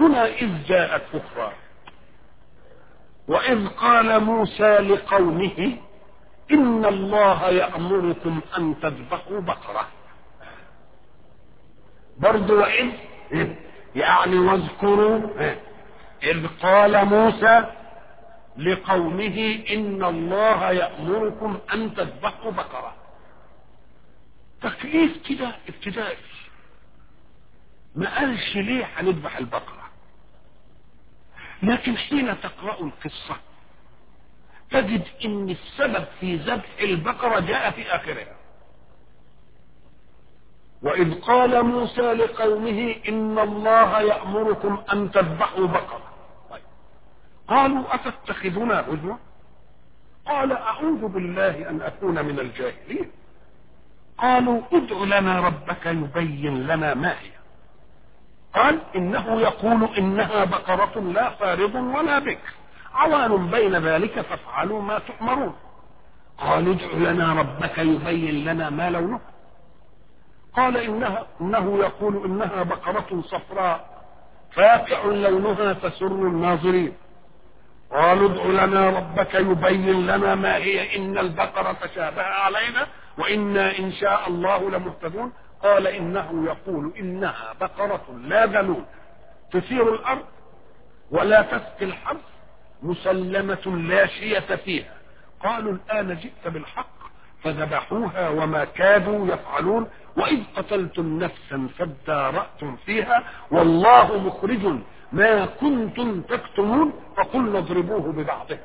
هنا إذ جاءت أخرى وإذ قال موسى لقومه إن الله يأمركم أن تذبحوا بقرة برضو وإذ يعني واذكروا إذ قال موسى لقومه إن الله يأمركم أن تذبحوا بقرة تكليف كده ابتدائي ما قالش ليه هنذبح البقرة لكن حين تقرأ القصة تجد ان السبب في ذبح البقرة جاء في اخرها واذ قال موسى لقومه ان الله يأمركم ان تذبحوا بقرة طيب. قالوا اتتخذنا هزوا قال اعوذ بالله ان اكون من الجاهلين قالوا ادع لنا ربك يبين لنا ما هي قال انه يقول انها بقرة لا فارض ولا بكر عوان بين ذلك فافعلوا ما تؤمرون قالوا ادع لنا ربك يبين لنا ما لونه قال انها انه يقول انها بقرة صفراء فاقع لونها تسر الناظرين قالوا ادع لنا ربك يبين لنا ما هي ان البقرة تشابه علينا وانا ان شاء الله لمهتدون قال انه يقول انها بقرة لا ذلول تثير الارض ولا تسقي الحرث مسلمة لا شية فيها قالوا الآن جئت بالحق فذبحوها وما كادوا يفعلون وإذ قتلتم نفسا فادارأتم فيها والله مخرج ما كنتم تكتمون فقلنا اضربوه ببعضها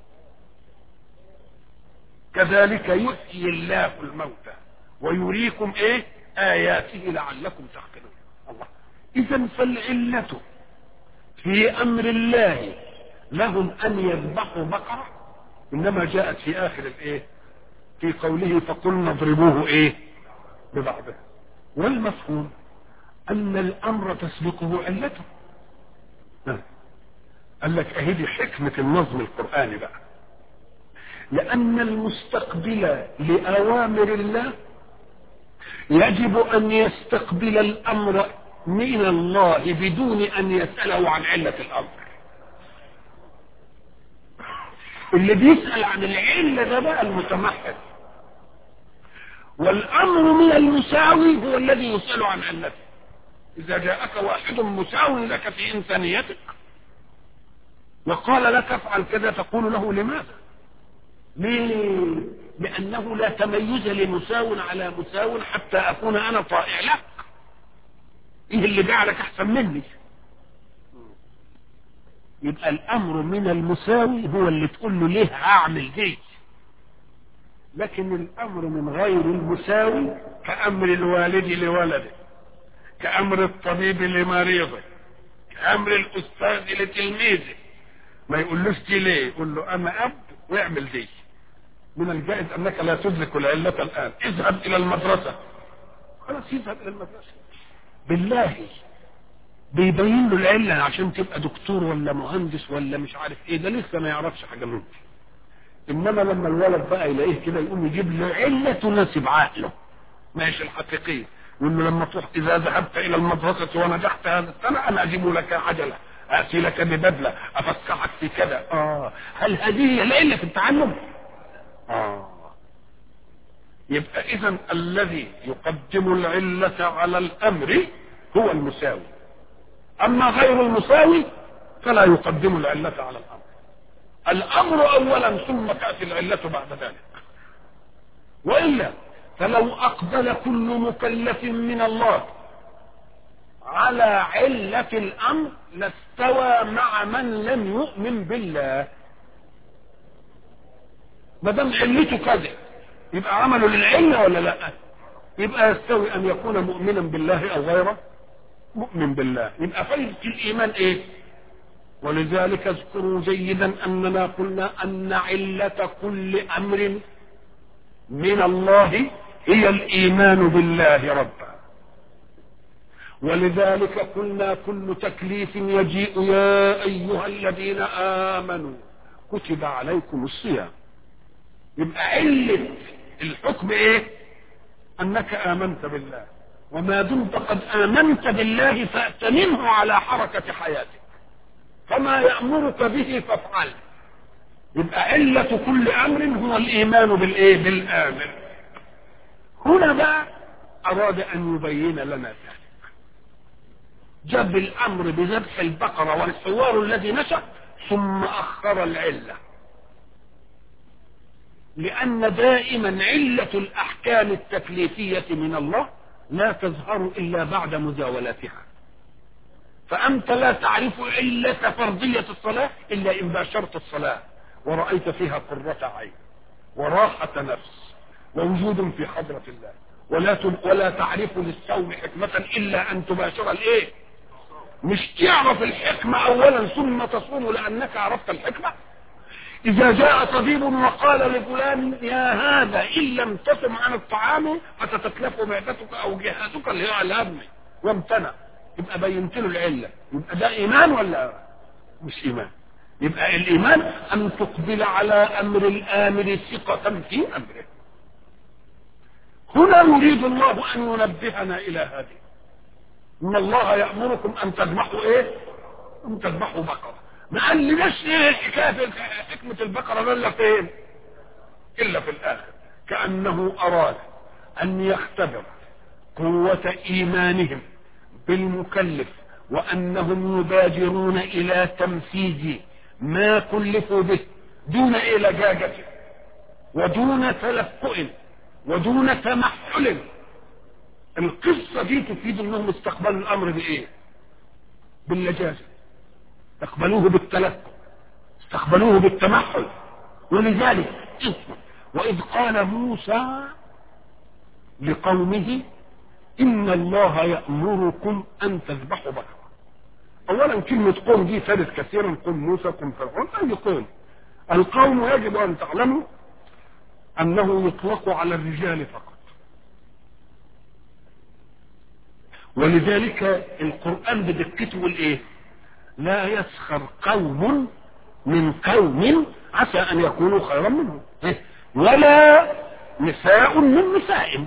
كذلك يحيي الله الموتى ويريكم ايه آياته لعلكم تعقلون الله إذا فالعلة في أمر الله لهم ان يذبحوا بقرة انما جاءت في اخر الايه في قوله فقلنا اضربوه ايه ببعضها والمفهوم ان الامر تسبقه علته قال لك اهدي حكمة النظم القرآني بقى لان المستقبل لاوامر الله يجب ان يستقبل الامر من الله بدون ان يسأله عن علة الامر اللي بيسأل عن العلة ده بقى المتمحض والأمر من المساوي هو الذي يسأل عن علته إذا جاءك واحد مساو لك في إنسانيتك وقال لك افعل كذا تقول له لماذا ليه لأنه لا تميز لمساو على مساو حتى أكون أنا طائع لك إيه اللي جعلك أحسن مني يبقى الامر من المساوي هو اللي تقول له ليه هعمل دي لكن الامر من غير المساوي كامر الوالد لولده كامر الطبيب لمريضه كامر الاستاذ لتلميذه ما يقولوش دي ليه يقول له انا اب واعمل دي من الجائز انك لا تدرك العلة الان اذهب الى المدرسة خلاص يذهب الى المدرسة بالله بيبين له العلة عشان تبقى دكتور ولا مهندس ولا مش عارف ايه ده لسه ما يعرفش حاجة منه انما لما الولد بقى يلاقيه كده يقوم يجيب له علة تناسب عقله ماشي الحقيقية يقول له لما تروح اذا ذهبت الى المدرسة ونجحت هذا السنة انا اجيب لك عجلة اتي لك ببدلة افسحك في كذا اه هل هذه هي العلة في التعلم اه يبقى اذا الذي يقدم العلة على الامر هو المساوي اما غير المساوي فلا يقدم العلة على الامر الامر اولا ثم تأتي العلة بعد ذلك وإلا فلو اقبل كل مكلف من الله على علة الامر لاستوى مع من لم يؤمن بالله ما دام علته كذا يبقى عمله للعلة ولا لا يبقى يستوي ان يكون مؤمنا بالله او غيره مؤمن بالله يبقى فايدة الايمان ايه ولذلك اذكروا جيدا اننا قلنا ان علة كل امر من الله هي الايمان بالله ربا ولذلك قلنا كل تكليف يجيء يا ايها الذين امنوا كتب عليكم الصيام يبقى علة الحكم ايه انك امنت بالله وما دمت قد آمنت بالله فأتمنه على حركة حياتك فما يأمرك به فافعل يبقى علة كل أمر هو الإيمان بالإيه؟ بالآمر هنا بقى أراد أن يبين لنا ذلك جاب الأمر بذبح البقرة والحوار الذي نشأ ثم أخر العلة لأن دائما علة الأحكام التكليفية من الله لا تظهر إلا بعد مزاولتها فأنت لا تعرف علة فرضية الصلاة إلا إن باشرت الصلاة ورأيت فيها قرة عين وراحة نفس ووجود في حضرة الله ولا ولا تعرف للصوم حكمة إلا أن تباشر الإيه؟ مش تعرف الحكمة أولا ثم تصوم لأنك عرفت الحكمة إذا جاء طبيب وقال لفلان يا هذا إن لم تصم عن الطعام فتتتلف معدتك أو جهازك اللي هو الهم وامتنع يبقى بينت له العلة يبقى ده إيمان ولا مش إيمان يبقى الإيمان أن تقبل على أمر الآمر ثقة في أمره هنا يريد الله أن ينبهنا إلى هذه إن الله يأمركم أن تذبحوا إيه؟ أن تذبحوا بقرة ما قال لناش إيه حكاية حكمة البقرة إلا فين؟ إلا في الآخر كأنه أراد أن يختبر قوة إيمانهم بالمكلف وأنهم يبادرون إلى تنفيذ ما كلفوا به دون إيه لجاجة ودون تلفؤ ودون تمحل القصة دي تفيد انهم استقبلوا الامر بايه باللجاجة استقبلوه بالتلفؤ استقبلوه بالتمحل ولذلك اسمع واذ قال موسى لقومه ان الله يأمركم ان تذبحوا بقرة اولا كلمة قوم دي ثالث كثيرا قوم موسى قوم فرعون اي قوم القوم يجب ان تعلموا انه يطلق على الرجال فقط ولذلك القرآن بدقته والايه لا يسخر قوم من قوم عسى ان يكونوا خيرا منهم ولا نساء من نساء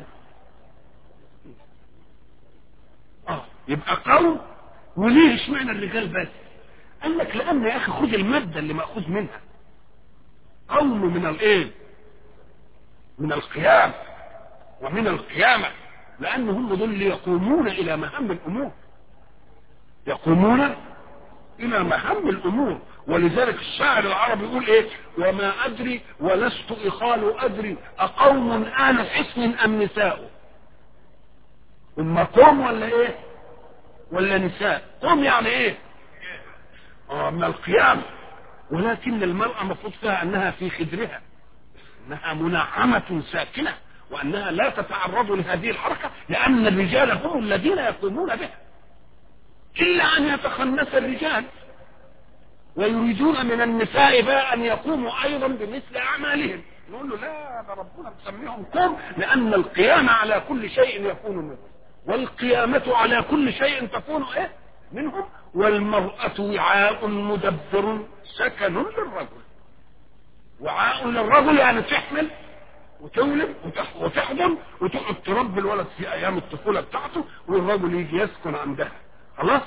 اه يبقى قوم وليه اشمعنى الرجال بس قال لك لان يا اخي خذ المادة اللي مأخوذ منها قوم من الايه من القيام ومن القيامة لأن هم دول اللي يقومون إلى مهام الأمور يقومون إلى مهام الأمور ولذلك الشاعر العربي يقول إيه وما أدري ولست إخال أدري أقوم آل حسن أم نساء هم قوم ولا إيه ولا نساء قوم يعني إيه آه من القيام ولكن المرأة مفروض فيها أنها في خدرها انها منعمة ساكنة وانها لا تتعرض لهذه الحركة لان الرجال هم الذين يقومون بها الا ان يتخنس الرجال ويريدون من النساء بقى ان يقوموا ايضا بمثل اعمالهم نقول له لا ده ربنا مسميهم قوم لان القيام على كل شيء يكون منهم والقيامة على كل شيء تكون ايه منهم والمرأة وعاء مدبر سكن للرجل وعاء للرجل يعني تحمل وتولد وتحضن وتقعد تربي الولد في ايام الطفوله بتاعته والرجل يجي يسكن عندها خلاص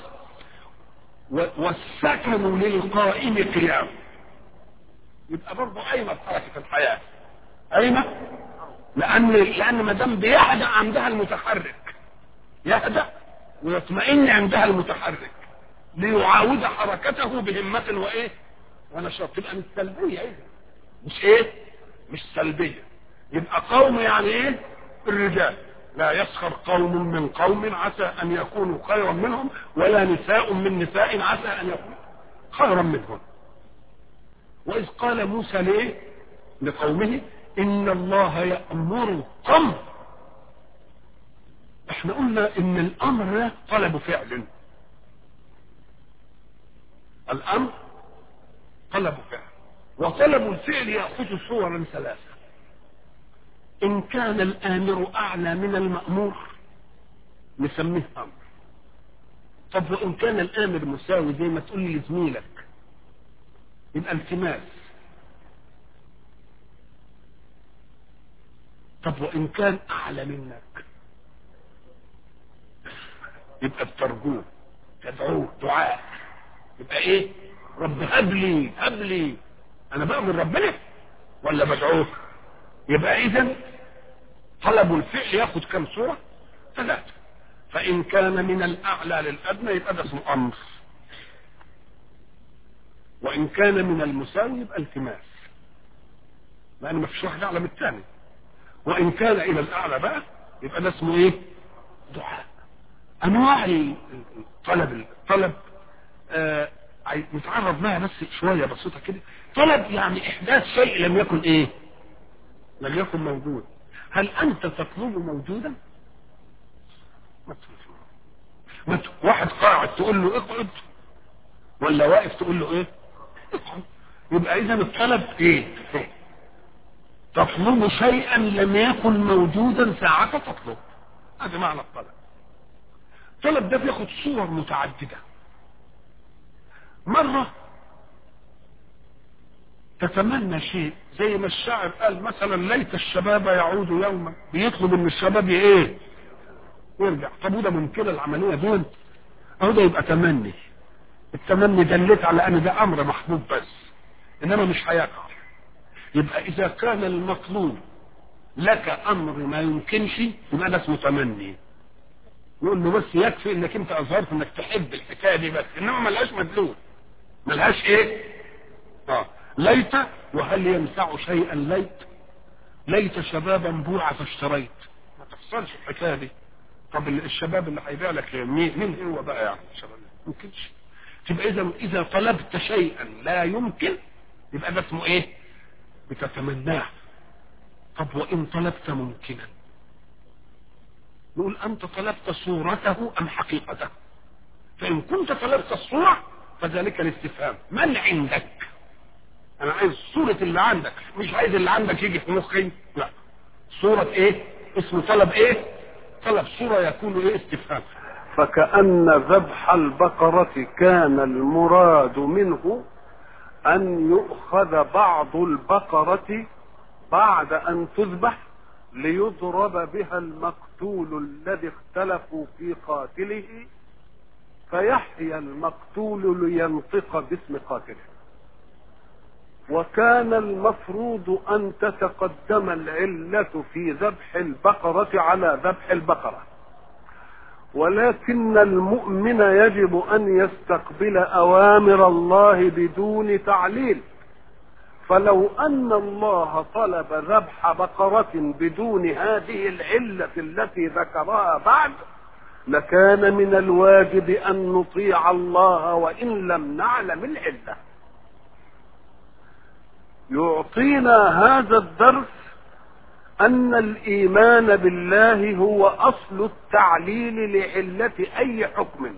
والسكن للقائم قيام يبقى برضه قايمه في حركه الحياه قايمه لان لان ما دام بيهدأ عندها المتحرك يهدأ ويطمئن عندها المتحرك ليعاود حركته بهمة وايه ونشاط تبقى مش سلبية ايه مش ايه مش سلبية يبقى قوم يعني ايه الرجال لا يسخر قوم من قوم عسى ان يكونوا خيرا منهم ولا نساء من نساء عسى ان يكونوا خيرا منهم واذ قال موسى ليه لقومه ان الله يأمركم احنا قلنا ان الامر ده طلب فعل الامر طلب فعل وطلب الفعل يأخذ صورا ثلاثة إن كان الآمر أعلى من المأمور نسميه أمر طب وإن كان الآمر مساوي زي ما تقول لزميلك يبقى التماس طب وإن كان أعلى منك يبقى بترجوه تدعوه دعاء يبقى ايه رب هب لي هب لي انا بأمر ربنا ولا بدعوه يبقى اذا طلب الفعل ياخد كم صورة ثلاثة فان كان من الاعلى للادنى يبقى ده اسمه امر وان كان من المساوي يبقى التماس لان ما فيش واحد اعلى من الثاني وان كان الى الاعلى بقى يبقى ده اسمه ايه دعاء انواع الطلب الطلب آه نتعرض معها بس شويه بسيطه كده طلب يعني احداث شيء لم يكن ايه لم يكن موجود هل انت تطلب موجودا ما تطلب واحد قاعد تقول له اقعد ولا واقف تقول له ايه اقعد يبقى اذا الطلب ايه تطلب شيئا لم يكن موجودا ساعة تطلب هذا معنى الطلب الطلب ده بياخد صور متعددة مرة تتمنى شيء زي ما الشاعر قال مثلا ليت الشباب يعود يوما بيطلب ان الشباب ايه يرجع طب وده ممكنه العمليه دول اهو ده يبقى تمني التمني دلت على ان ده امر محبوب بس انما مش هيقع يبقى اذا كان المطلوب لك امر ما يمكنش يبقى ده اسمه تمني يقول له بس يكفي انك انت اظهرت انك تحب الحكايه دي بس انما ملهاش مدلول ملهاش ايه اه ليت وهل ينفع شيئا ليت ليت شبابا بوعة فاشتريت ما تحصلش الحكايه دي طب الشباب اللي هيبيع لك مين مين هو بقى يعني الشباب ما يمكنش تبقى اذا اذا طلبت شيئا لا يمكن يبقى ده اسمه ايه بتتمناه طب وان طلبت ممكنا نقول انت طلبت صورته ام حقيقته فان كنت طلبت الصورة فذلك الاستفهام من عندك انا عايز صورة اللي عندك مش عايز اللي عندك يجي في مخي لا صورة ايه اسمه طلب ايه طلب صورة يكون ايه استفهام فكأن ذبح البقرة كان المراد منه أن يؤخذ بعض البقرة بعد أن تذبح ليضرب بها المقتول الذي اختلفوا في قاتله فيحيى المقتول لينطق باسم قاتله وكان المفروض أن تتقدم العلة في ذبح البقرة على ذبح البقرة ولكن المؤمن يجب أن يستقبل أوامر الله بدون تعليل فلو أن الله طلب ذبح بقرة بدون هذه العلة التي ذكرها بعد لكان من الواجب أن نطيع الله وإن لم نعلم العلة يعطينا هذا الدرس أن الإيمان بالله هو أصل التعليل لعلة أي حكم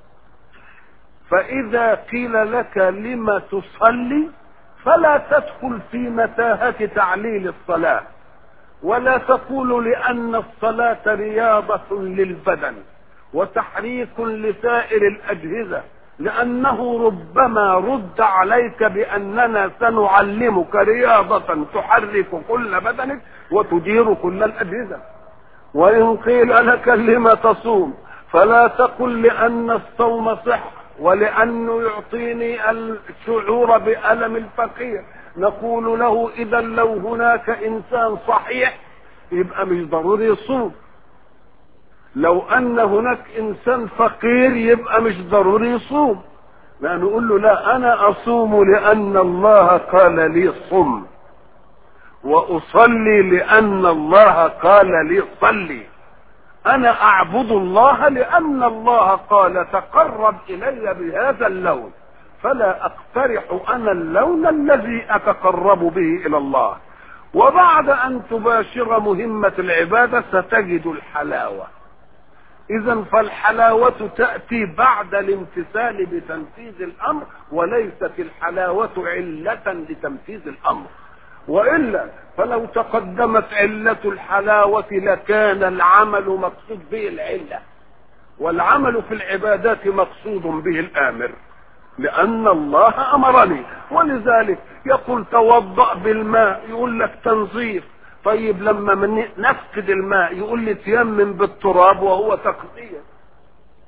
فإذا قيل لك لم تصلي فلا تدخل في متاهة تعليل الصلاة ولا تقول لأن الصلاة رياضة للبدن وتحريك لسائر الأجهزة لأنه ربما رد عليك بأننا سنعلمك رياضة تحرك كل بدنك وتدير كل الأجهزة وإن قيل لك لم تصوم فلا تقل لأن الصوم صح ولأنه يعطيني الشعور بألم الفقير نقول له إذا لو هناك إنسان صحيح يبقى مش ضروري يصوم لو أن هناك إنسان فقير يبقى مش ضروري يصوم لا نقول له لا أنا أصوم لأن الله قال لي صم وأصلي لأن الله قال لي صلي أنا أعبد الله لأن الله قال تقرب إلي بهذا اللون فلا أقترح أنا اللون الذي أتقرب به إلى الله وبعد أن تباشر مهمة العبادة ستجد الحلاوة إذا فالحلاوة تأتي بعد الامتثال بتنفيذ الأمر وليست الحلاوة علة لتنفيذ الأمر وإلا فلو تقدمت علة الحلاوة لكان العمل مقصود به العلة والعمل في العبادات مقصود به الآمر لأن الله أمرني ولذلك يقول توضأ بالماء يقول لك تنظيف طيب لما من نفقد الماء يقول لي تيمم بالتراب وهو تقدير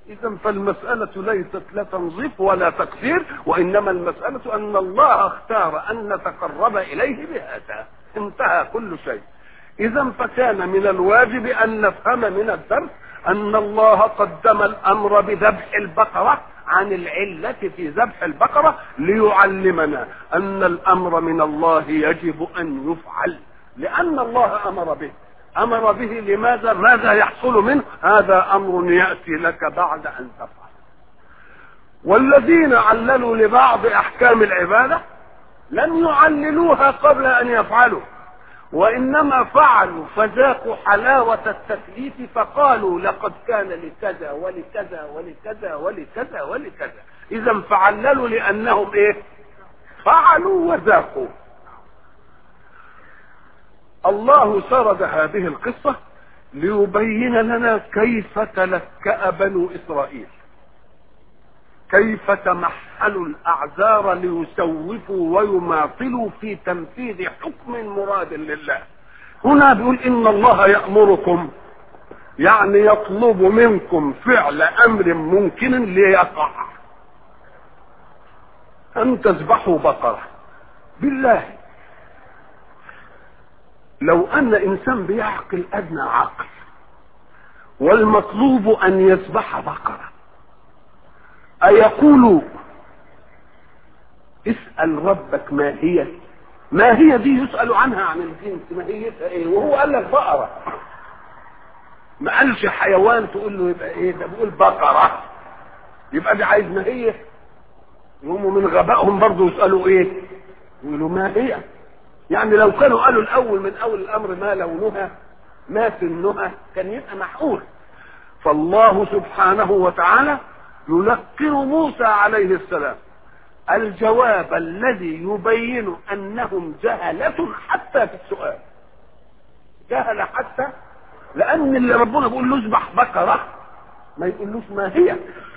اذا فالمسألة ليست لا تنظيف ولا تقصير وانما المسألة ان الله اختار ان نتقرب اليه بهذا انتهى كل شيء اذا فكان من الواجب ان نفهم من الدرس ان الله قدم الامر بذبح البقرة عن العلة في ذبح البقرة ليعلمنا ان الامر من الله يجب ان يفعل لان الله امر به امر به لماذا ماذا يحصل منه هذا امر ياتي لك بعد ان تفعل والذين عللوا لبعض احكام العباده لم يعللوها قبل ان يفعلوا وانما فعلوا فذاقوا حلاوه التكليف فقالوا لقد كان لكذا ولكذا ولكذا ولكذا ولكذا اذا فعللوا لانهم ايه فعلوا وذاقوا الله سرد هذه القصة ليبين لنا كيف تلكأ بنو إسرائيل كيف تمحلوا الأعذار ليسوفوا ويماطلوا في تنفيذ حكم مراد لله هنا بيقول إن الله يأمركم يعني يطلب منكم فعل أمر ممكن ليقع أن تذبحوا بقرة بالله لو ان انسان بيعقل ادنى عقل والمطلوب ان يذبح بقره ايقول اسال ربك ما هي ما هي دي يسال عنها عن الجنس ما هي ايه وهو قال لك بقره ما قالش حيوان تقول له يبقى ايه ده بيقول بقره يبقى دي عايز ما هي يقوموا من غبائهم برضه يسالوا ايه يقولوا ما هي يعني لو كانوا قالوا الاول من اول الامر ما لونها ما سنها كان يبقى معقول فالله سبحانه وتعالى يلقن موسى عليه السلام الجواب الذي يبين انهم جهلة حتى في السؤال جهل حتى لان اللي ربنا بيقول له اذبح بقرة ما يقولوش ما هي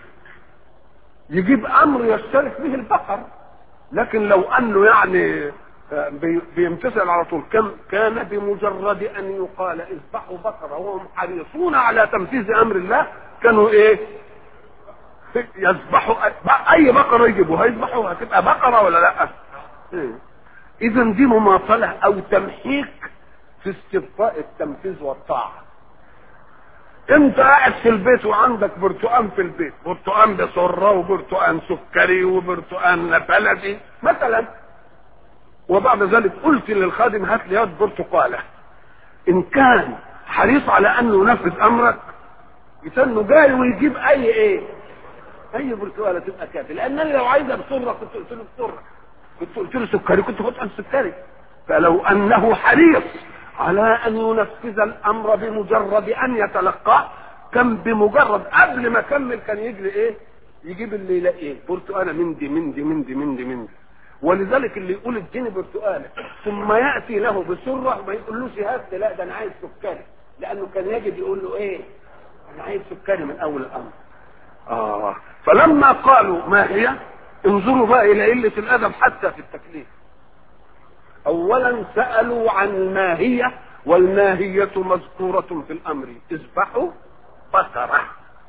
يجيب امر يشترك به البقر لكن لو انه يعني بيمتثل على طول كم كان بمجرد ان يقال اذبحوا بقره وهم حريصون على تنفيذ امر الله كانوا ايه يذبحوا اي بقره يجيبوها يذبحوها تبقى بقره ولا لا إيه؟ اذا دي مماطله او تمحيك في استبقاء التنفيذ والطاعه انت قاعد في البيت وعندك برتقان في البيت برتقان بسره وبرتقان سكري وبرتقان بلدي مثلا وبعد ذلك قلت للخادم هات لي يد برتقاله ان كان حريص على انه ينفذ امرك يتنه جاي ويجيب اي ايه اي برتقاله تبقى كافي لانني لو عايزها بسره كنت قلت له بسره كنت قلت له سكري كنت قلت له سكري فلو انه حريص على ان ينفذ الامر بمجرد ان يتلقاه كان بمجرد قبل ما كمل كان يجري ايه يجيب اللي يلاقيه برتقاله من دي من دي من دي من دي من دي ولذلك اللي يقول اديني برتقاله ثم ياتي له بسره ما يقولوش هات لا ده انا عايز سكري لانه كان يجب يقول له ايه انا عايز سكري من اول الامر اه فلما قالوا ما هي انظروا بقى الى قله الادب حتى في التكليف اولا سالوا عن ما هي والماهية مذكورة في الأمر اذبحوا بقرة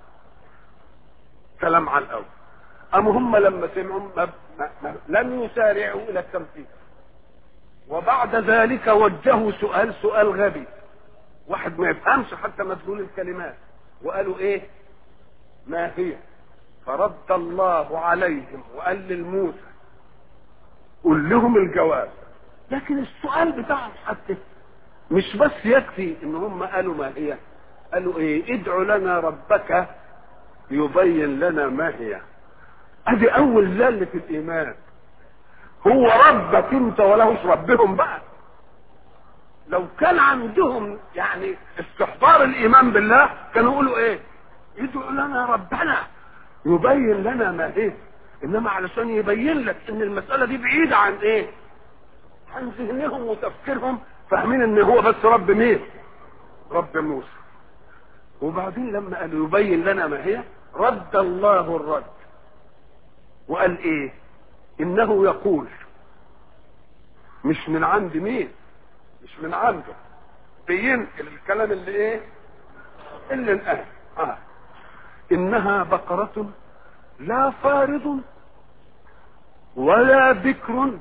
كلام على الأول أم هم لما سمعوا ما ما ما لم يسارعوا إلى التنفيذ وبعد ذلك وجهوا سؤال سؤال غبي واحد ما يفهمش حتى مدلول الكلمات وقالوا ايه ما هي فرد الله عليهم وقال للموسى قول لهم الجواب لكن السؤال بتاعهم حتى مش بس يكفي ان هم قالوا ما هي قالوا ايه ادع لنا ربك يبين لنا ما هي ادي اول زلة الايمان هو ربك انت ولهش ربهم بقى لو كان عندهم يعني استحضار الايمان بالله كانوا يقولوا ايه ادعوا لنا ربنا يبين لنا ما هي انما علشان يبين لك ان المسألة دي بعيدة عن ايه عن ذهنهم وتفكيرهم فاهمين ان هو بس رب مين رب موسى وبعدين لما قال يبين لنا ما هي رد الله الرد وقال ايه انه يقول مش من عند مين مش من عنده بينقل الكلام اللي ايه اللي انقال اه انها بقرة لا فارض ولا بكر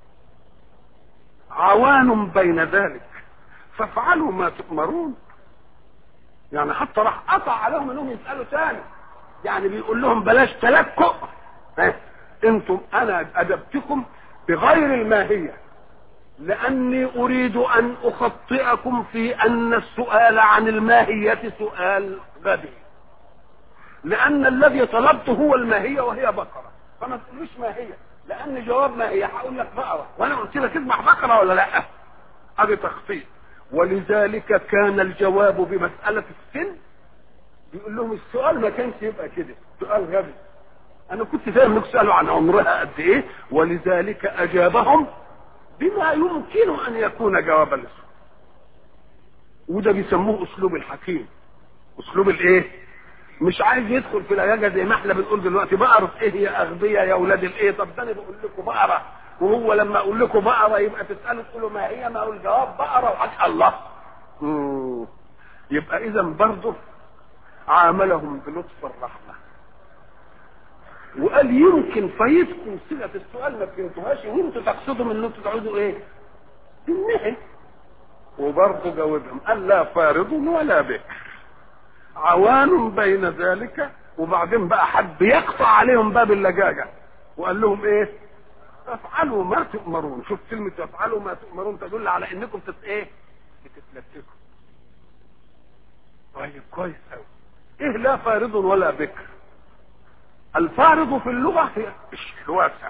عوان بين ذلك فافعلوا ما تؤمرون يعني حتى راح قطع عليهم انهم يسالوا تاني يعني بيقول لهم بلاش تلكؤ ها، انتم انا ادبتكم بغير الماهيه لاني اريد ان اخطئكم في ان السؤال عن الماهيه سؤال غبي لان الذي طلبته هو الماهيه وهي بقره فما تقولوش ماهيه لان جواب ماهيه هقول لك بقره وانا قلت لك اذبح بقره ولا لا ادي تخطيط ولذلك كان الجواب بمساله السن بيقول لهم السؤال ما كانش يبقى كده سؤال غبي انا كنت فاهم انكم سالوا عن عمرها قد ايه ولذلك اجابهم بما يمكن ان يكون جوابا للسؤال وده بيسموه اسلوب الحكيم اسلوب الايه مش عايز يدخل في العياجه زي ما احنا بنقول دلوقتي بقرة ايه يا اغبياء يا اولاد الايه طب ده انا بقول لكم بقره وهو لما اقول لكم بقره يبقى تسالوا تقولوا ما هي ما هو الجواب بقره وحق الله مم. يبقى اذا برضه عاملهم بلطف الرحمه وقال يمكن فايتكم صيغه السؤال ما فهمتوهاش وانتوا تقصدوا من انتوا تقعدوا ايه؟ بالنهي وبرضه جاوبهم قال لا فارض ولا بكر عوان بين ذلك وبعدين بقى حب يقطع عليهم باب اللجاجه وقال لهم ايه؟ افعلوا ما تؤمرون شوف كلمه افعلوا ما تؤمرون تدل على انكم تت ايه؟ بتتلككوا طيب كويس قوي ايه لا فارض ولا بكر الفارض في اللغه هي الواسع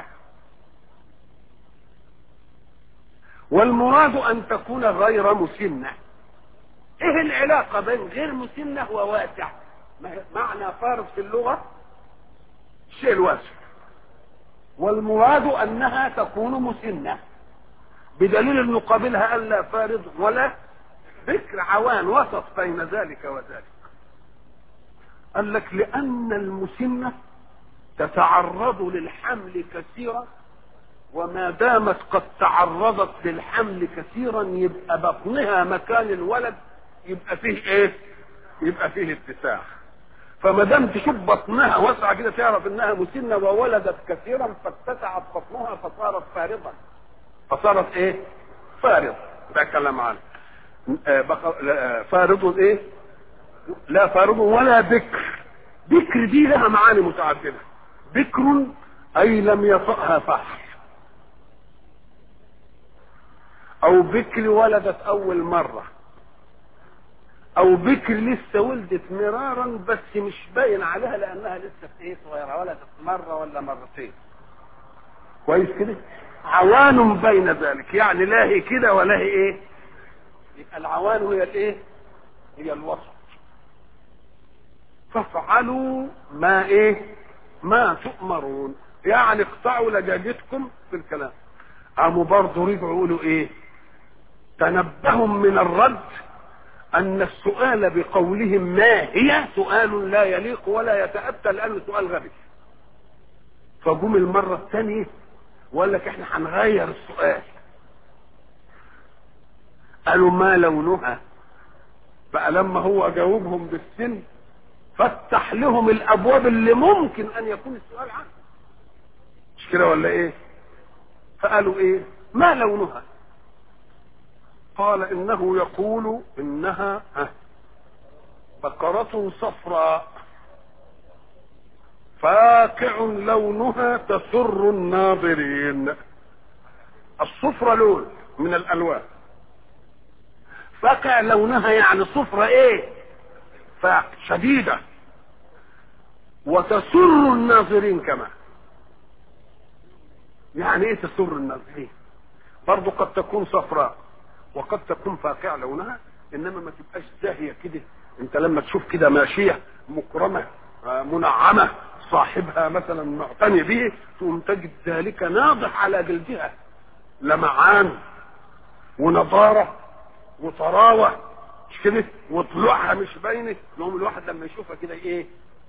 والمراد ان تكون غير مسنه ايه العلاقه بين غير مسنه وواسع معنى فارض في اللغه الشيء الواسع والمراد انها تكون مسنه بدليل ان قابلها الا فارض ولا بكر عوان وسط بين ذلك وذلك قال لك لان المسنه تتعرض للحمل كثيرا وما دامت قد تعرضت للحمل كثيرا يبقى بطنها مكان الولد يبقى فيه ايه يبقى فيه اتساع فما دام تشوف بطنها واسعه كده تعرف انها مسنه وولدت كثيرا فاتسعت بطنها فصارت فارضا فصارت ايه فارض ده كلام عنه آه بق- لا، آه، فارض ايه لا فارض ولا بكر بكر دي لها معاني متعدده بكر اي لم يطأها فحل او بكر ولدت اول مره او بكر لسه ولدت مرارا بس مش باين عليها لانها لسه في ايه صغيره ولدت مره ولا مرتين كويس كده عوان بين ذلك يعني لا هي كده ولا هي ايه يبقى العوان هي الايه هي الوسط فافعلوا ما ايه ما تؤمرون يعني اقطعوا لجاجتكم في الكلام قاموا برضه رجعوا يقولوا ايه تنبهوا من الرد ان السؤال بقولهم ما هي سؤال لا يليق ولا يتأتى لانه سؤال غبي فجم المرة الثانية وقال لك احنا هنغير السؤال قالوا ما لونها بقى لما هو جاوبهم بالسن فتح لهم الابواب اللي ممكن ان يكون السؤال عنها مش كده ولا ايه فقالوا ايه ما لونها قال انه يقول انها ها، بقرة صفراء فاقع لونها تسر الناظرين الصفرة لون من الالوان فاقع لونها يعني صفرة ايه فاقع شديدة وتسر الناظرين كمان يعني ايه تسر الناظرين برضو قد تكون صفراء وقد تكون فاقعة لونها انما ما تبقاش زاهية كده انت لما تشوف كده ماشية مكرمة آه، منعمة صاحبها مثلا معتني به تقوم تجد ذلك ناضح على جلدها لمعان ونضارة وطراوة مش كده وطلوعها مش باينة نقوم الواحد لما يشوفها كده ايه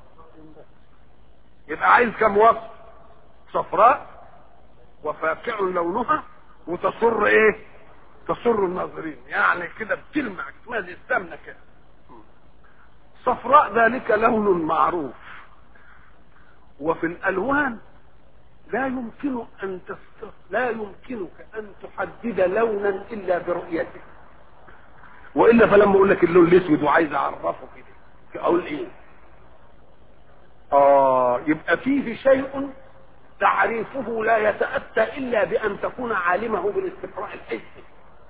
يبقى عايز كم وصف صفراء وفاقع لونها وتصر ايه تسر الناظرين يعني كده بتلمع اسمها زي السمنه كده الصفراء ذلك لون معروف وفي الالوان لا يمكن ان تست... لا يمكنك ان تحدد لونا الا برؤيته والا فلما اقول لك اللون الاسود وعايز اعرفه كده اقول ايه اه يبقى فيه شيء تعريفه لا يتاتى الا بان تكون عالمه بالاستقراء الحسي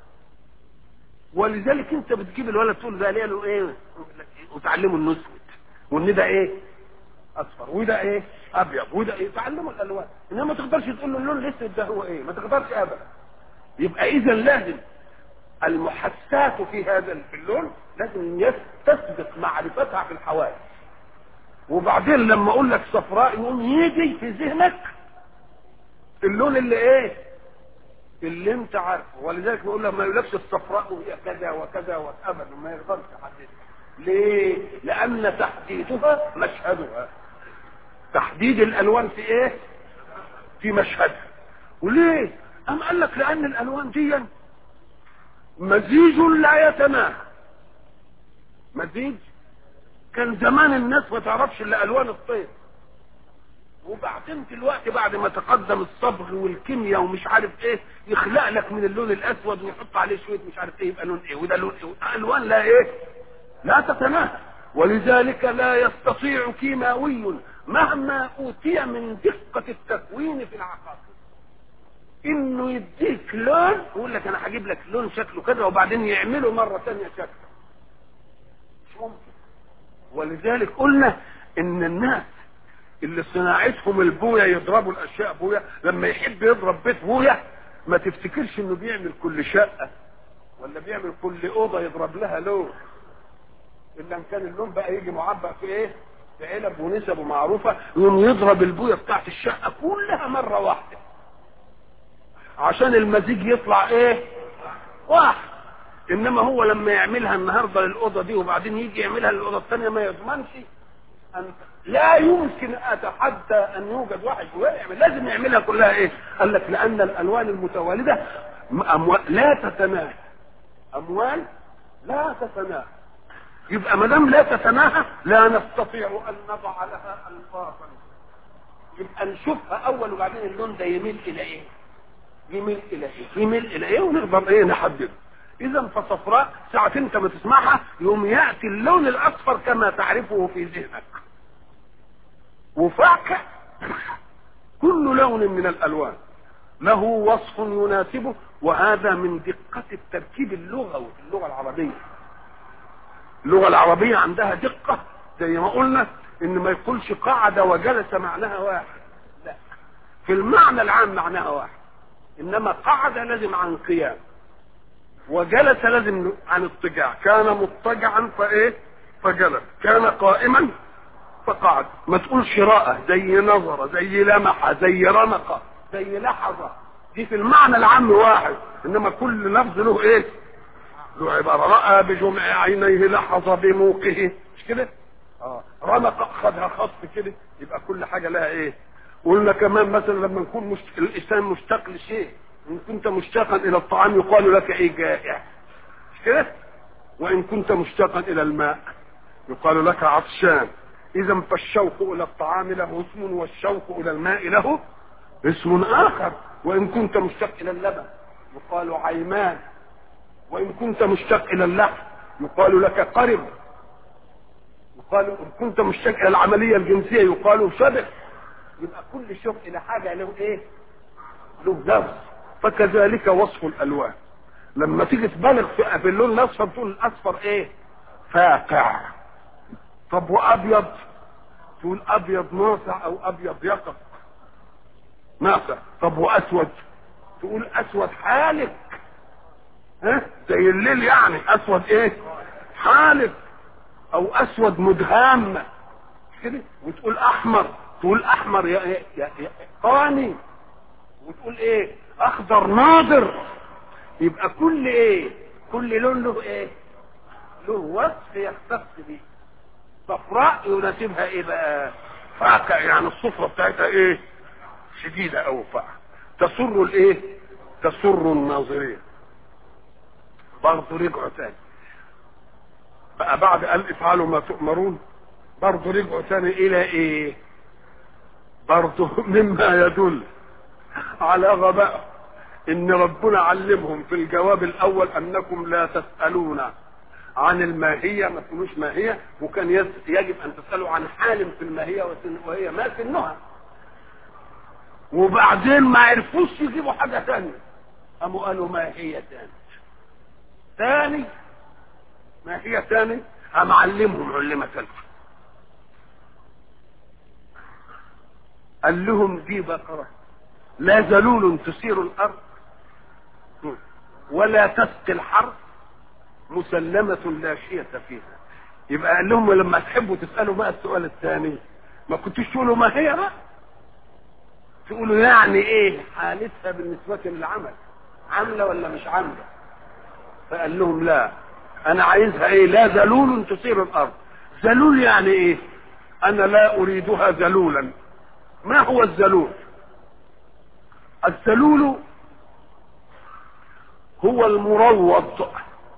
ولذلك انت بتجيب الولد تقول ده له ايه وتعلمه انه اسود وان ده ايه اصفر وده ايه ابيض وده ايه تعلموا الالوان انما ما تقدرش تقول له اللون الاسود ده هو ايه ما تقدرش ابدا يبقى اذا لازم المحسات في هذا في اللون لازم تسبق معرفتها في الحواس وبعدين لما اقول لك صفراء يقوم يجي في ذهنك اللون اللي ايه اللي انت عارفه ولذلك بقول لك ما يقولكش الصفراء وهي كذا وكذا وابدا ما يقدرش يحددها ليه لان تحديدها مشهدها تحديد الالوان في ايه في مشهدها وليه ام قال لك لان الالوان دي مزيج لا يتناهى مزيج كان زمان الناس ما تعرفش الا الوان الطير وبعدين دلوقتي بعد ما تقدم الصبغ والكيمياء ومش عارف ايه يخلق لك من اللون الاسود ويحط عليه شويه مش عارف ايه يبقى لون ايه وده لون ايه الوان لا ايه لا تتناهى ولذلك لا يستطيع كيماوي مهما اوتي من دقه التكوين في العقاقير انه يديك لون يقول لك انا هجيب لك لون شكله كذا وبعدين يعمله مره ثانيه شكله مش ممكن ولذلك قلنا ان الناس اللي صناعتهم البويا يضربوا الاشياء بويا لما يحب يضرب بيت بويا ما تفتكرش انه بيعمل كل شقه ولا بيعمل كل اوضه يضرب لها لون الا ان كان اللون بقى يجي معبأ في ايه في علب ونسب معروفه يقوم يضرب البويه بتاعت الشقه كلها مره واحده عشان المزيج يطلع ايه واحد انما هو لما يعملها النهارده للاوضه دي وبعدين يجي يعملها للاوضه الثانيه ما يضمنش أن لا يمكن اتحدى ان يوجد واحد يعمل لازم يعملها كلها ايه قال لك لان الالوان المتوالده أموال لا تتناهى اموال لا تتناهى يبقى ما دام لا تتناهى لا نستطيع ان نضع لها الفاظا يبقى نشوفها اول وبعدين اللون ده يميل الى ايه يميل الى ايه يميل الى ايه ونقدر ايه نحدده اذا فصفراء ساعة انت ما تسمعها يوم ياتي اللون الاصفر كما تعرفه في ذهنك وفاك كل لون من الالوان له وصف يناسبه وهذا من دقة التركيب اللغوي في اللغة العربية اللغة العربية عندها دقة زي ما قلنا ان ما يقولش قعد وجلس معناها واحد لا في المعنى العام معناها واحد انما قعد لازم عن قيام وجلس لازم عن اضطجاع كان مضطجعا فايه فجلس كان قائما فقعد ما تقولش رأى زي نظر زي لمح زي رمق زي لحظة دي في المعنى العام واحد انما كل لفظ له ايه له عبارة رأى بجمع عينيه لحظة بموقه مش كده اه رمق خدها خطف كده يبقى كل حاجة لها ايه قلنا كمان مثلا لما نكون مشت... الانسان مشتاق لشيء ان كنت مشتاقا الى الطعام يقال لك ايه جائع مش كده وان كنت مشتاقا الى الماء يقال لك عطشان اذا فالشوق الى الطعام له اسم والشوق الى الماء له اسم اخر وان كنت مشتاق الى اللبن يقال عيمان وان كنت مشتاق الى اللحم يقال لك قرب يقال ان كنت مشتاق الى العمليه الجنسيه يقال شبه يبقى كل شوق الى حاجه له ايه له لفظ فكذلك وصف الالوان لما تيجي تبالغ في, في اللون الاصفر تقول الاصفر ايه فاقع طب وابيض تقول ابيض ناصع او ابيض يقف ناصع طب واسود تقول اسود حالك ها زي الليل يعني اسود ايه حالك او اسود مدهام كده وتقول احمر تقول احمر يا, يا, يا, يا قاني وتقول ايه اخضر ناضر يبقى كل ايه كل لون له ايه له وصف يختص به صفراء يناسبها ايه بقى فاقع يعني الصفرة بتاعتها ايه شديدة او فاقع تسر الايه تسر الناظرين برضه رجعوا تاني بقى بعد قال افعلوا ما تؤمرون برضه رجعوا تاني الى ايه برضه مما يدل على غباء ان ربنا علمهم في الجواب الاول انكم لا تسالون عن الماهيه ما تقولوش ماهيه وكان يجب ان تسالوا عن حال في الماهيه وهي ما سنها وبعدين ما عرفوش يجيبوا حاجه ثانيه قاموا قالوا ما هي ثاني ثاني ما هي ثاني قام علمهم علمه ثالثه قال لهم دي بقره لا ذلول تثير الارض ولا تسقي الحرث مسلمة لا شية فيها يبقى قال لهم لما تحبوا تسألوا بقى السؤال الثاني ما كنتوش تقولوا ما هي بقى تقولوا يعني ايه حالتها بالنسبة للعمل عاملة ولا مش عاملة فقال لهم لا انا عايزها ايه لا ذلول تثير الارض ذلول يعني ايه انا لا اريدها ذلولا ما هو الذلول الذلول هو المروض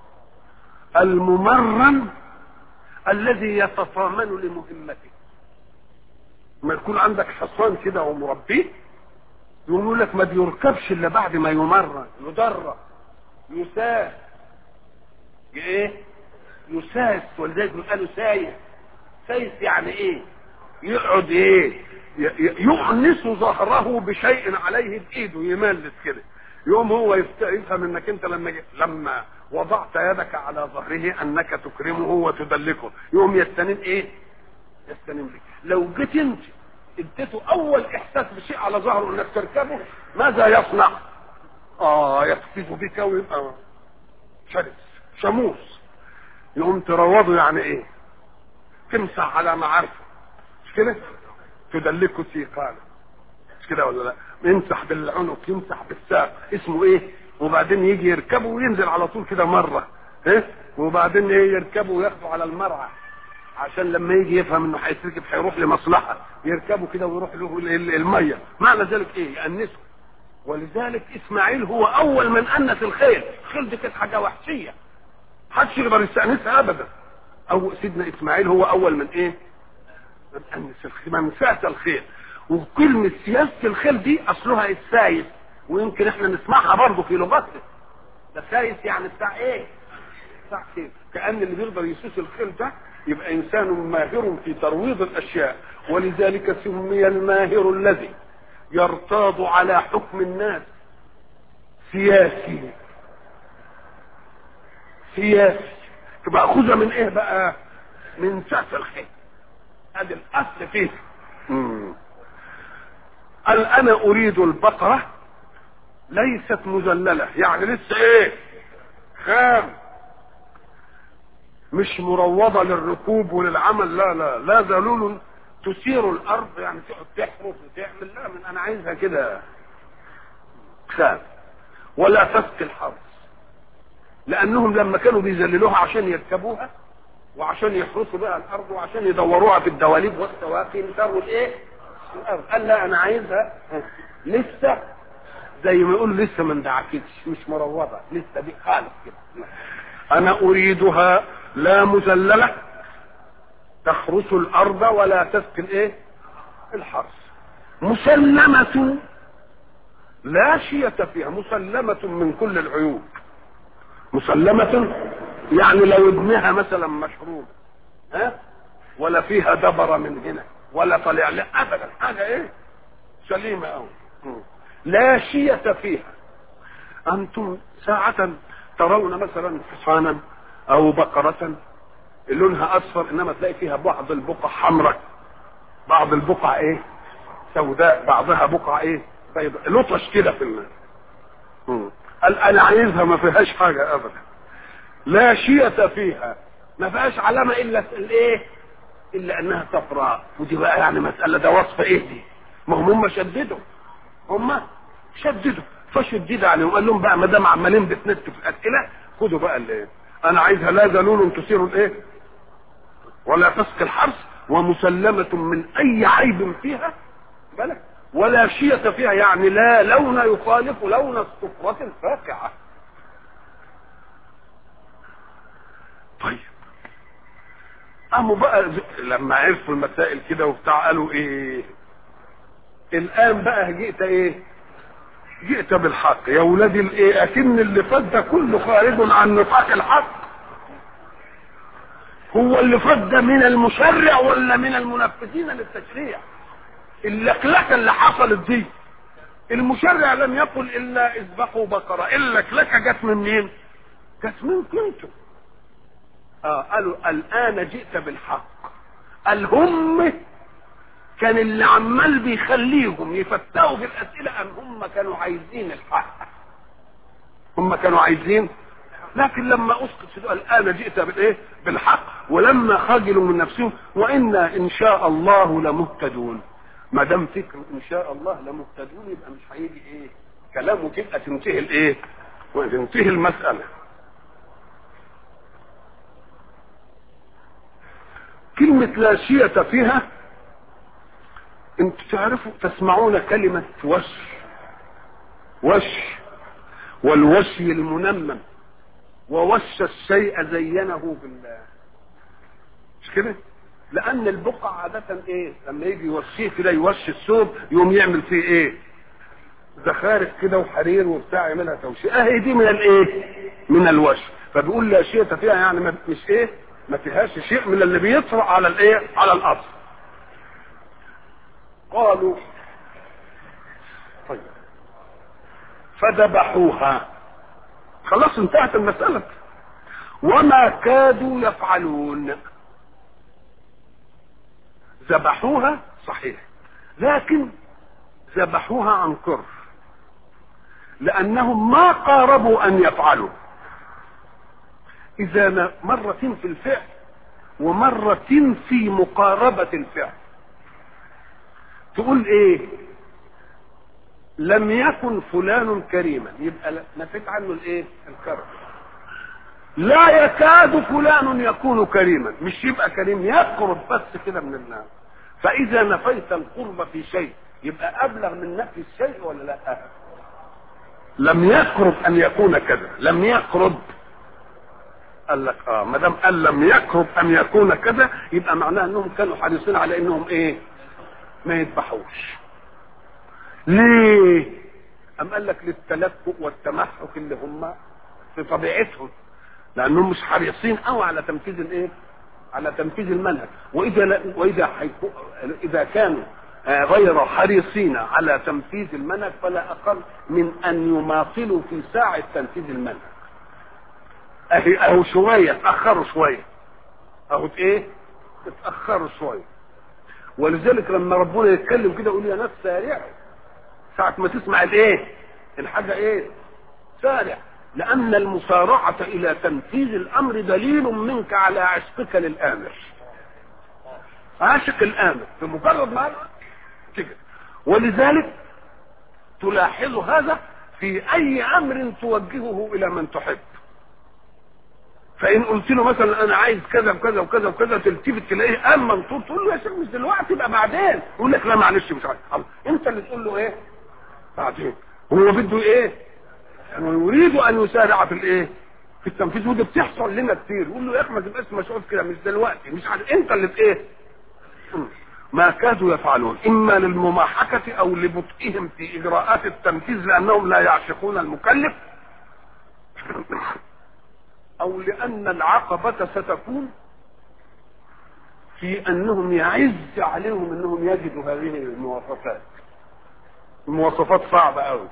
الممرن الذي يتطامن لمهمته ما يكون عندك حصان كده ومربيه يقول لك ما بيركبش الا بعد ما يمرن يدرب يساس ايه يساس ولذلك بيقولوا سايس سايس يعني ايه يقعد ايه يؤنس ظهره بشيء عليه بايده يملس كده يوم هو يفهم انك انت لما لما وضعت يدك على ظهره انك تكرمه وتدلكه يوم يستنم ايه يستنم لك لو جيت انت اديته اول احساس بشيء على ظهره انك تركبه ماذا يصنع اه يقفز بك ويبقى شرس شموس يقوم تروضه يعني ايه تمسح على معارفه مش كده تدلكه ثقالا مش كده ولا لا يمسح بالعنق يمسح بالساق اسمه ايه وبعدين يجي يركبه وينزل على طول كده مره ايه وبعدين ايه يركبه وياخده على المرعى عشان لما يجي يفهم انه هيتركب هيروح لمصلحه يركبه كده ويروح له الميه معنى ذلك ايه يأنسه ولذلك اسماعيل هو اول من انس الخيل الخيل دي كانت حاجه وحشيه محدش يقدر يستانسها ابدا او سيدنا اسماعيل هو اول من ايه من انس الخيل من ساس الخيل وكلمة سياسة الخيل دي أصلها السايس ويمكن احنا نسمعها برضه في لغتنا ده سايس يعني بتاع ايه؟ بتاع خيل كأن اللي بيقدر يسوس الخيل ده يبقى إنسان ماهر في ترويض الأشياء ولذلك سمي الماهر الذي يرتاض على حكم الناس سياسي سياسي تبقى أخذها من إيه بقى؟ من ساس الخيل هذا الأصل فيه مم. قال انا اريد البقرة ليست مذللة يعني لسه ايه خام مش مروضة للركوب وللعمل لا لا لا ذلول تثير الارض يعني تقعد تحرف وتعمل لا من انا عايزها كده خام ولا تسقي الحرث لانهم لما كانوا بيذللوها عشان يركبوها وعشان يحرسوا بقى الارض وعشان يدوروها في الدواليب والسواقي يسروا الايه الارض قال لا انا عايزها لسه زي ما يقول لسه ما اندعكتش مش مروضه لسه دي خالص كده انا اريدها لا مذلله تخرس الارض ولا تسقي الايه الحرث مسلمة لا شية فيها مسلمة من كل العيوب مسلمة يعني لو ابنها مثلا مشروب ها ولا فيها دبر من هنا ولا طلع لا ابدا حاجه ايه سليمه قوي لا شية فيها انتم ساعة ترون مثلا حصانا او بقرة لونها اصفر انما تلاقي فيها بعض البقع حمراء بعض البقع ايه سوداء بعضها بقع ايه بيضاء لطش كده في الماء قال انا عايزها ما فيهاش حاجة ابدا لا شية فيها ما فيهاش علامة الا الايه الا انها صفراء ودي بقى يعني مسألة ده وصف ايه دي ما هم هم شددوا هم شددوا فشدد عليهم قال لهم بقى ما دام عمالين بتنتوا في الاسئله خدوا بقى اللي انا عايزها لا ذلول تثير الايه ولا تسقي الحرث ومسلمة من اي عيب فيها بالك ولا شية فيها يعني لا لون يخالف لون الصفرة الفاقعة طيب قاموا بقى ز- لما عرفوا المسائل كده وبتاع قالوا ايه الان بقى جئت ايه جئت بالحق يا ولادي الايه اكن اللي فات ده كله خارج عن نطاق الحق هو اللي فات ده من المشرع ولا من المنفذين للتشريع اللكلكه اللي حصلت دي المشرع لم يقل الا اذبحوا بقره اللكلكه جت من مين جت منكم انتم اه قالوا الان جئت بالحق الهم كان اللي عمال بيخليهم يفتحوا في الاسئله ام هم كانوا عايزين الحق هم كانوا عايزين لكن لما اسقط في السؤال الان جئت بالايه بالحق ولما خجلوا من نفسهم وانا ان شاء الله لمهتدون ما دام فكر ان شاء الله لمهتدون يبقى مش هيجي ايه كلامه تبقى تنتهي الايه وتنتهي المساله كلمة لا شية فيها انتوا تعرفوا تسمعون كلمة وش وش والوشي المنمم ووش الشيء زينه بالله مش كده لان البقع عادة ايه لما يجي يوشيه كده يوشي الثوب يقوم يعمل فيه ايه زخارف كده وحرير وبتاع يعملها توشيه اهي دي من الايه من الوش فبيقول لا شيء فيها يعني ما مش ايه ما فيهاش شيء من اللي بيطرأ على الايه على الاصل قالوا طيب فذبحوها خلاص انتهت المسألة وما كادوا يفعلون ذبحوها صحيح لكن ذبحوها عن كر لأنهم ما قاربوا أن يفعلوا إذا مرة في الفعل ومرة في مقاربة الفعل تقول ايه لم يكن فلان كريما يبقى لا- نفيت عنه الايه الكرم لا يكاد فلان يكون كريما مش يبقى كريم يقرب بس كده من الناس فاذا نفيت القرب في شيء يبقى ابلغ من نفي الشيء ولا لا لم يقرب ان يكون كذا لم يقرب قال لك اه ما دام قال لم يقرب ان يكون كذا يبقى معناه انهم كانوا حريصين على انهم ايه ما يذبحوش ليه ام قال لك للتلكؤ والتمحك اللي هم في طبيعتهم لانهم مش حريصين قوي على تنفيذ الايه على تنفيذ المنهج واذا لا واذا حيكو اذا كانوا آه، غير حريصين على تنفيذ المنهج فلا اقل من ان يماطلوا في ساعه تنفيذ المنهج اهي اهو شويه اتاخروا شويه اهو ايه اتاخروا شويه ولذلك لما ربنا يتكلم كده يقول يا ناس سارعوا ساعة ما تسمع الايه الحاجة ايه سارع لأن المسارعة إلى تنفيذ الأمر دليل منك على عشقك للآمر عاشق الآمر بمجرد ما كده ولذلك تلاحظ هذا في أي أمر توجهه إلى من تحب فان قلت له مثلا انا عايز كذا وكذا وكذا وكذا تلتفت تلاقيه اما منطور تقول له يا شيخ مش دلوقتي يبقى بعدين يقول لك لا معلش مش عارف الله. انت اللي تقول له ايه بعدين هو بده ايه هو يريد ان يسارع في الايه في التنفيذ وده بتحصل لنا كتير يقول له يا اخي ما تبقاش مشغول كده مش دلوقتي مش عارف انت اللي في ايه ما كادوا يفعلون اما للمماحكه او لبطئهم في اجراءات التنفيذ لانهم لا يعشقون المكلف او لان العقبة ستكون في انهم يعز عليهم انهم يجدوا هذه المواصفات المواصفات صعبة قوي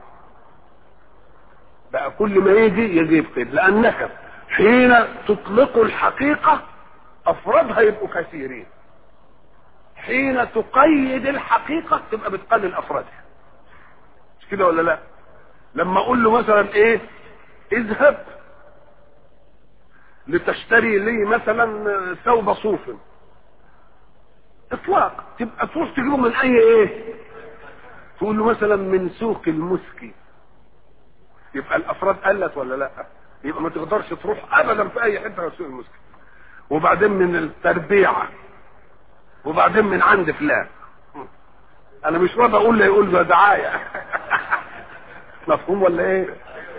بقى كل ما يجي يجي يفقد لانك حين تطلق الحقيقة افرادها يبقوا كثيرين حين تقيد الحقيقة تبقى بتقلل افرادها مش كده ولا لا لما اقول له مثلا ايه اذهب لتشتري لي مثلا ثوب صوف اطلاق تبقى تروح تجيبه من اي ايه تقول له مثلا من سوق المسكي يبقى الافراد قلت ولا لا يبقى ما تقدرش تروح ابدا في اي حته غير سوق المسكي وبعدين من التربيعه وبعدين من عند فلان انا مش راضي اقول له يقول ده دعايه مفهوم ولا ايه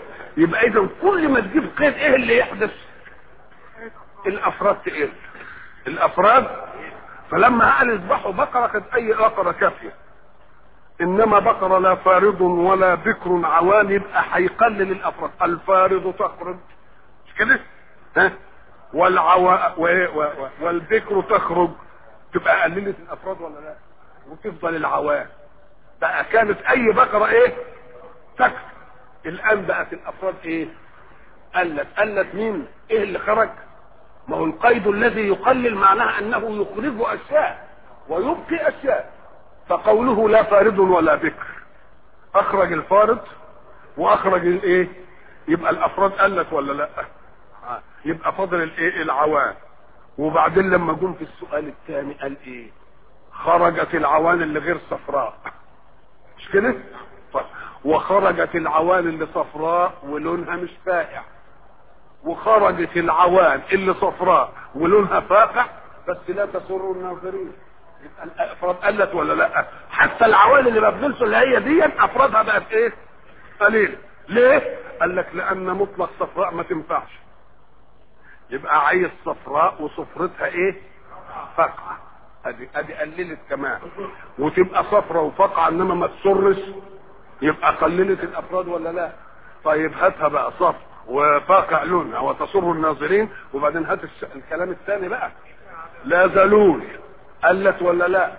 يبقى اذا كل ما تجيب قيد ايه اللي يحدث الافراد تقل الافراد فلما قال اذبحوا بقره كانت اي بقره كافيه انما بقره لا فارض ولا بكر عوان يبقى هيقلل الافراد الفارض تخرج مش كده ها والعوا و... و... و... والبكر تخرج تبقى قللت الافراد ولا لا وتفضل العوان بقى كانت اي بقره ايه تكفي الان بقت الافراد ايه قلت قلت مين ايه اللي خرج ما هو القيد الذي يقلل معناه انه يخرج اشياء ويبقي اشياء فقوله لا فارض ولا بكر اخرج الفارض واخرج الايه يبقى الافراد قلت ولا لا آه. يبقى فضل الايه العوان وبعدين لما جم في السؤال الثاني قال ايه خرجت العوان اللي غير صفراء مش كده طيب وخرجت العوان اللي صفراء ولونها مش فاقع وخرجت العوان اللي صفراء ولونها فاقع بس لا تسر الناظرين يبقى الافراد قلت ولا لا حتى العوان اللي ببذلته اللي هي دي افرادها بقت ايه قليله ليه قال لك لان مطلق صفراء ما تنفعش يبقى عايز صفراء وصفرتها ايه فقعه ادي ادي قللت كمان وتبقى صفرة وفقعة انما ما تسرش يبقى قللت الافراد ولا لا طيب هاتها بقى صفر وفاقع لونها وتسر الناظرين وبعدين هات الش... الكلام الثاني بقى لا ذلول قلت ولا لا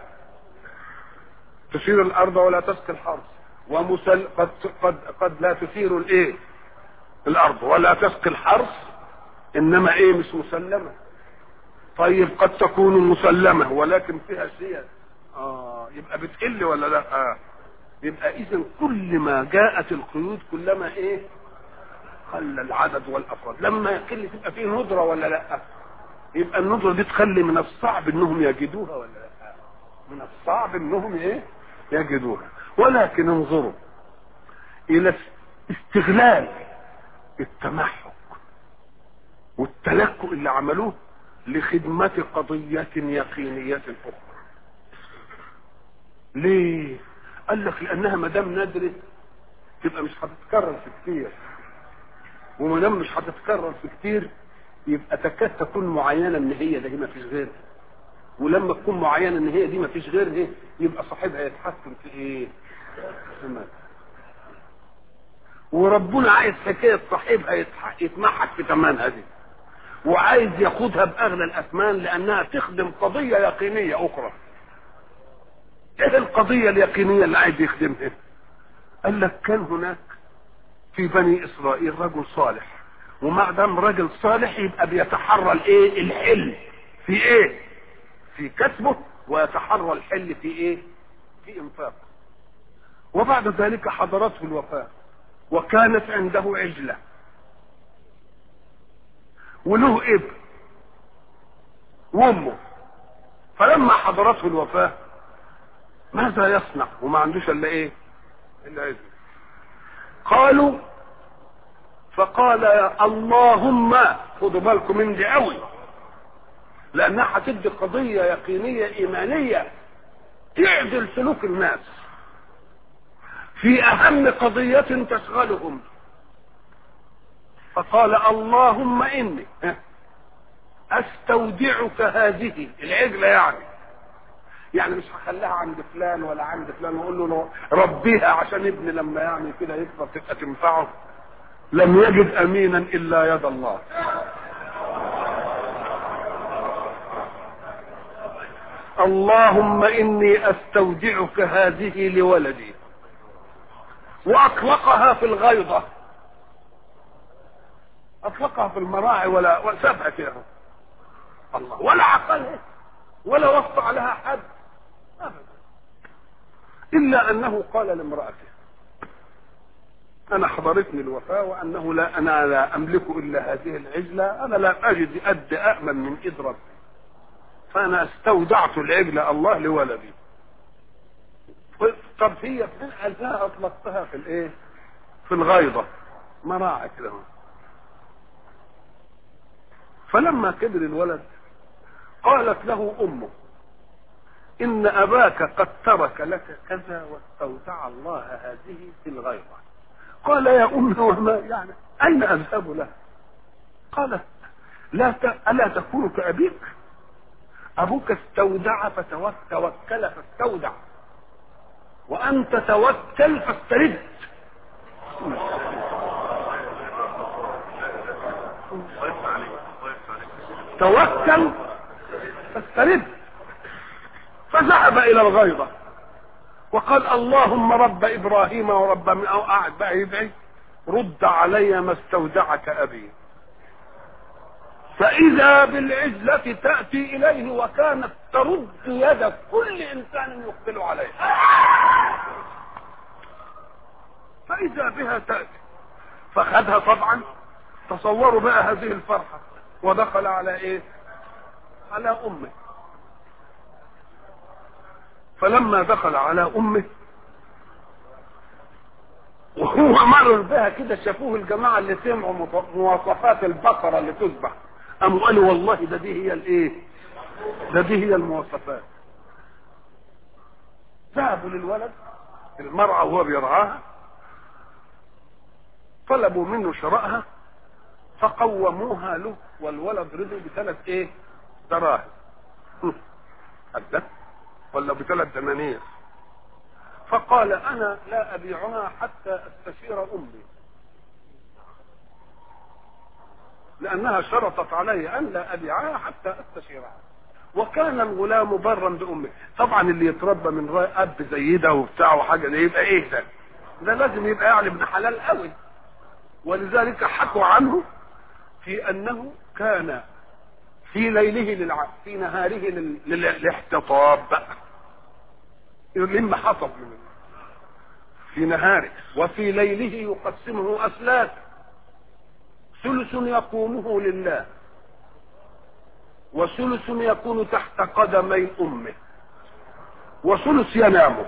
تثير الارض ولا تسقي الحرث ومسل قد قد قد لا تثير الايه الارض ولا تسقي الحرث انما ايه مش مسلمه طيب قد تكون مسلمه ولكن فيها سير اه يبقى بتقل ولا لا آه. يبقى اذا كل ما جاءت القيود كلما ايه قل العدد والافراد لما يقل تبقى فيه ندره ولا لا يبقى الندره دي تخلي من الصعب انهم يجدوها ولا لا من الصعب انهم ايه يجدوها ولكن انظروا الى استغلال التمحك والتلكؤ اللي عملوه لخدمة قضية يقينية أخرى ليه قال لك لأنها ما دام ندرة تبقى مش هتتكرر في كتير وما دام مش هتتكرر في كتير يبقى تكاد تكون معينة ان هي ده ما فيش غيرها ولما تكون معينة ان هي دي ما فيش غيرها يبقى صاحبها يتحكم في ايه في مال. وربنا عايز حكاية صاحبها يتمحك في ثمنها دي وعايز ياخدها باغلى الاثمان لانها تخدم قضيه يقينيه اخرى ايه القضيه اليقينيه اللي عايز يخدمها قال لك كان هناك في بني اسرائيل رجل صالح وما دام رجل صالح يبقى بيتحرى الايه الحل في ايه في كسبه ويتحرى الحل في ايه في انفاقه وبعد ذلك حضرته الوفاه وكانت عنده عجله وله ابن وامه فلما حضرته الوفاة ماذا يصنع وما عندوش الا ايه الا اذن قالوا فقال يا اللهم خدوا بالكم من دي قوي لانها هتدي قضية يقينية ايمانية تعدل سلوك الناس في اهم قضية تشغلهم فقال اللهم اني استودعك هذه العجله يعني يعني مش هخليها عند فلان ولا عند فلان واقول له ربيها عشان ابني لما يعني كده يكبر تبقى تنفعه لم يجد امينا الا يد الله اللهم اني استودعك هذه لولدي واطلقها في الغيضه اطلقها في المراعي ولا وسابها كده الله ولا عقلها ولا وقع لها حد ابدا الا انه قال لامراته انا حضرتني الوفاه وانه لا انا لا املك الا هذه العجله انا لا اجد اد امن من ايد ربي فانا استودعت العجله الله لولدي طب هي فين قالها اطلقتها في الايه في الغيضه مراعي كده فلما كبر الولد قالت له امه ان اباك قد ترك لك كذا واستودع الله هذه في الغيظه قال يا امي وما يعني اين اذهب له قالت لا ت... الا تكون كابيك ابوك استودع فتوكل فاستودع وانت توكل فاسترد توكل فاسترد فذهب الى الغيضة وقال اللهم رب ابراهيم ورب من او قاعد بقى يدعي رد علي ما استودعك ابي فاذا بالعزة تأتي اليه وكانت ترد يد كل انسان يقبل عليه فاذا بها تأتي فخدها طبعا تصوروا بقى هذه الفرحة ودخل على ايه على امه فلما دخل على امه وهو مر بها كده شافوه الجماعه اللي سمعوا مواصفات البقره اللي تذبح قاموا قالوا والله ده دي هي الايه ده دي هي المواصفات ذهبوا للولد المرأة وهو بيرعاها طلبوا منه شرائها فقوموها له والولد رضي بثلاث ايه دراهم حدث ولا بثلاث دنانير فقال انا لا ابيعها حتى استشير امي لانها شرطت علي ان لا ابيعها حتى استشيرها وكان الغلام برا بامه طبعا اللي يتربى من اب زي ده وبتاع وحاجه ده يبقى ايه ده ده لازم يبقى يعني ابن حلال قوي ولذلك حكوا عنه في انه كان في ليله للع... في نهاره لل... للاحتطاب بقى يلم حطب من في نهاره وفي ليله يقسمه اسلاك ثلث يقومه لله وثلث يكون تحت قدمي امه وثلث ينام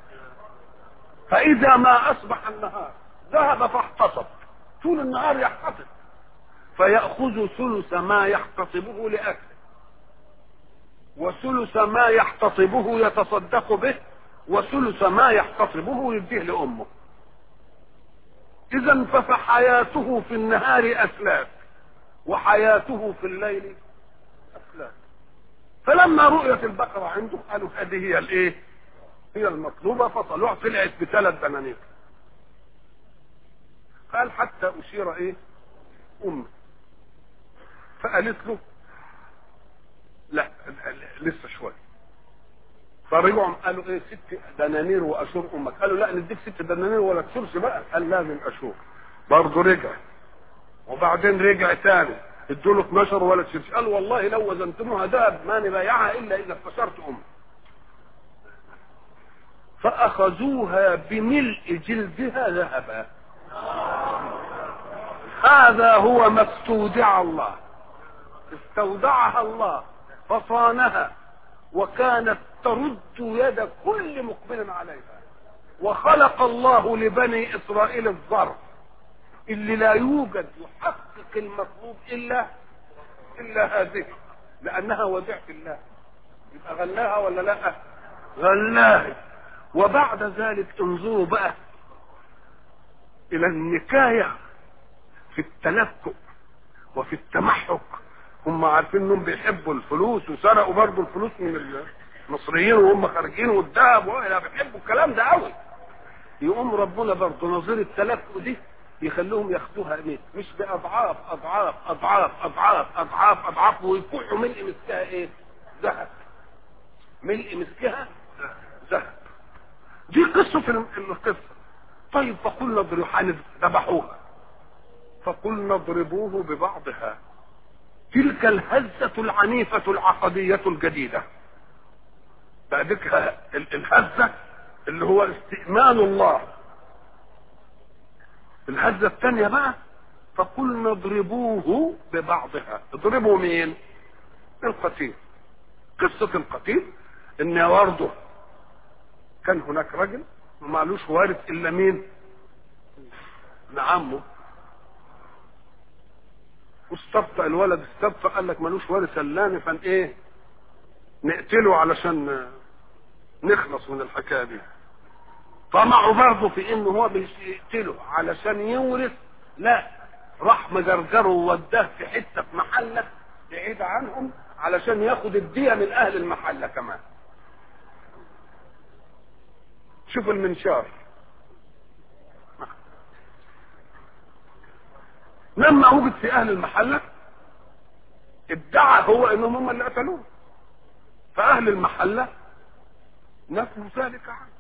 فاذا ما اصبح النهار ذهب فاحتطب طول النهار يحتطب فيأخذ ثلث ما يحتطبه لأكله وثلث ما يحتطبه يتصدق به وثلث ما يحتطبه يديه لأمه إذا فحياته في النهار أسلاك وحياته في الليل أسلاك فلما رؤيت البقرة عنده قالوا هذه هي الإيه؟ هي المطلوبة فطلعت طلعت بثلاث دنانير قال حتى أشير إيه؟ أمه فقالت له لا لسه شويه فرجعوا قالوا ايه ست دنانير واشور امك قالوا لا نديك ست دنانير ولا تشورش بقى قال لازم اشور برضه رجع وبعدين رجع تاني ادوا له 12 ولا تشورش قال والله لو وزنتموها ذهب ما نبايعها الا اذا استشرت امك فاخذوها بملء جلدها ذهبا هذا هو ما استودع الله استودعها الله فصانها وكانت ترد يد كل مقبل عليها وخلق الله لبني اسرائيل الظرف اللي لا يوجد يحقق المطلوب الا الا هذه لانها وديعة الله يبقى غلاها ولا لا غلاها وبعد ذلك انظروا بقى الى النكايه في التلكؤ وفي التمحك هم عارفين انهم بيحبوا الفلوس وسرقوا برضه الفلوس من المصريين وهم خارجين والذهب ولا بيحبوا الكلام ده قوي يقوم ربنا برضه نظير التلكؤ دي يخلوهم ياخدوها ايه مش باضعاف اضعاف اضعاف اضعاف اضعاف اضعاف ويكحوا ملء مسكها ايه ذهب ملء مسكها ذهب دي قصه القصه طيب فقلنا اضربوا ذبحوها فقلنا اضربوه ببعضها تلك الهزة العنيفة العقدية الجديدة بعدك الهزة اللي هو استئمان الله الهزة الثانية بقى فقلنا اضربوه ببعضها اضربوا مين القتيل قصة القتيل ان برضه كان هناك رجل ومعلوش وارث الا مين ابن عمه واستبطأ الولد استبطأ قال لك ملوش وارث الا فان ايه نقتله علشان نخلص من الحكايه دي طمعوا برضه في انه هو بيقتله علشان يورث لا راح مجرجره ووداه في حته في محله بعيد عنهم علشان ياخد الدية من اهل المحلة كمان شوف المنشار لما وجد في اهل المحلة ادعى هو انهم هم اللي قتلوه فاهل المحلة نفوا ذلك عنه